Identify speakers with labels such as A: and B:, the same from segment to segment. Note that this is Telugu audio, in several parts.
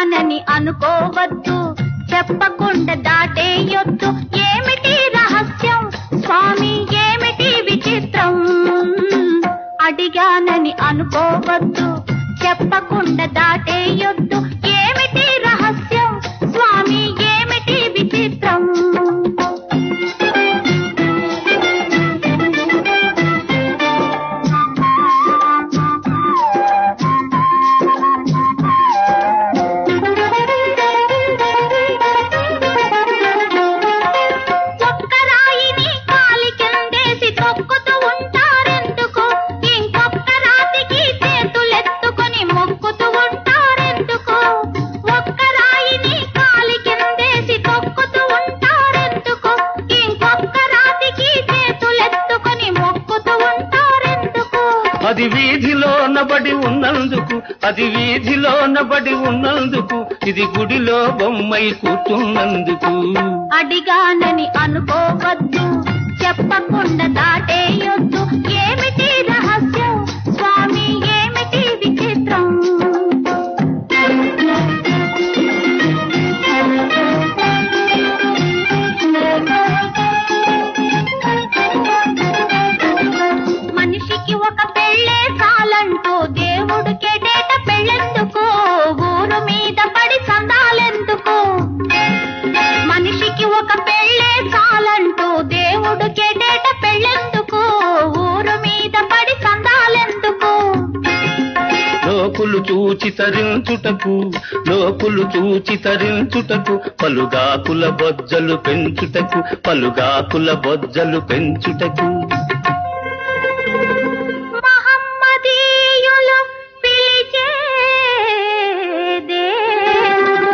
A: అడిగానని అనుకోవద్దు చెప్పకుండా దాటేయొద్దు ఏమిటి రహస్యం స్వామి ఏమిటి విచిత్రం అడిగానని అనుకోవద్దు చెప్పకుండా దాటేయొద్దు ఏమిటి రహస్యం స్వామి ఏమిటి విచిత్రం ఒక్క రాయిని కాలి కిందేసి తొక్కుతూ ఉంటారెందుకు ఇంకొక్క రాతికి చేతులెత్తుకొని మొక్కుతూ ఉంటారెందుకు ఒక్క రాయిని కాలి కిందేసి తొక్కుతూ ఉంటారెందుకు ఇంకొక్క రాతికి చేతులెత్తుకొని మొక్కుతూ ఉంటారెందుకు
B: అది వీధిలో నబడి ఉన్నందుకు అది వీధిలో నబడి ఉన్నందుకు ఇది గుడిలో బొమ్మై కూర్చున్నందుకు
A: అడిగానని అనుకోవద్దు చెప్పకుండా దాటేయొద్దు ఏమిటి రహస్యం స్వామి ఏమిటి విచిత్రం మనిషికి ఒక పెళ్ళే చాలంటూ దేవుడు కెడేట పెళ్ళెందుకు ఊరు మీద పడి సందాలెందుకు మనిషికి ఒక పెళ్ళే చాలంటూ దేవుడు కెడేట పెళ్ళెందుకు ఊరు మీద పడి సందాలెందుకు
B: లోకులు చూచి తరించుటకు లోకులు చూచి తరించుటకు పలుగాకుల బొజ్జలు పెంచుటకు పలుగాకుల బొజ్జలు పెంచుటకు
A: మహమ్మదీయులు పిలిచే దేవుడు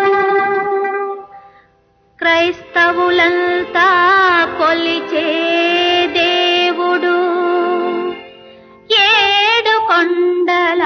A: క్రైస్తవులంతా కొలిచే దేవుడు ఏడు కొండల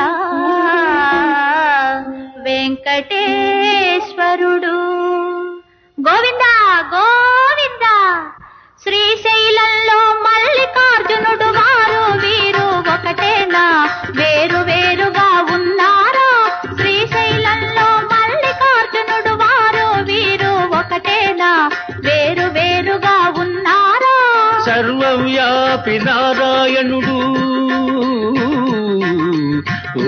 A: వెంకటేశ్వరుడు గోవిందా గోవిందా శ్రీశైలంలో మల్లికార్జునుడు వారు వీరు ఒకటేనా వేరు వేరుగా ఉన్నారా శ్రీశైలంలో మల్లికార్జునుడు వారు వీరు ఒకటేనా వేరు వేరుగా ఉన్నారా
B: సర్వవ్యాపి నారాయణుడు ఊ,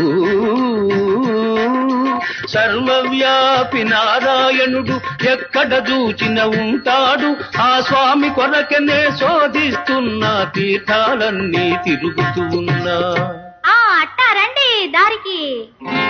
B: సర్వవ్యాపి నారాయణుడు ఎక్కడ చూచిన ఉంటాడు ఆ స్వామి కొరకనే శోధిస్తున్న తీర్థాలన్నీ తిరుగుతూ ఉన్నా
A: ఆ అట్టారండి దారికి